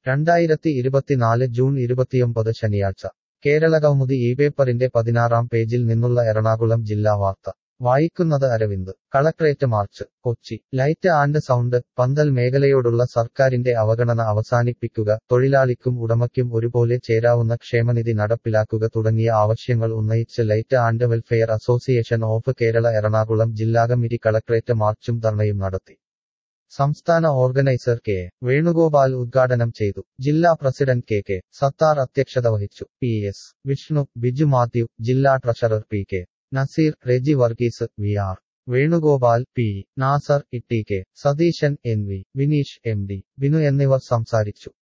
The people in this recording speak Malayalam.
രണ്ടായിരത്തി ഇരുപത്തിനാല് ജൂൺ ഇരുപത്തിയൊമ്പത് ശനിയാഴ്ച കേരളകൗമുദി ഈ പേപ്പറിന്റെ പതിനാറാം പേജിൽ നിന്നുള്ള എറണാകുളം ജില്ലാ വാർത്ത വായിക്കുന്നത് Aravind collectorate march Kochi light and sound പന്തൽ മേഖലയോടുള്ള സർക്കാരിന്റെ അവഗണന അവസാനിപ്പിക്കുക തൊഴിലാളിക്കും ഉടമയ്ക്കും ഒരുപോലെ ചേരാവുന്ന ക്ഷേമനിധി നടപ്പിലാക്കുക തുടങ്ങിയ ആവശ്യങ്ങൾ ഉന്നയിച്ച് light and welfare association of Kerala Ernakulam ജില്ലാ കമ്മിറ്റി കളക്ട്രേറ്റ് മാർച്ചും ധർണയും നടത്തി സംസ്ഥാന ഓർഗനൈസർ കെ എ. വേണുഗോപാൽ ഉദ്ഘാടനം ചെയ്തു ജില്ലാ പ്രസിഡന്റ് കെ കെ സത്താർ അധ്യക്ഷത വഹിച്ചു പി എസ് വിഷ്ണു ബിജു മാത്യു ജില്ലാ treasurer P K Nazeer Reji Varghese V R Venugopal P Nasar E T K Satheesan N V Vineesh M D Binu എന്നിവർ സംസാരിച്ചു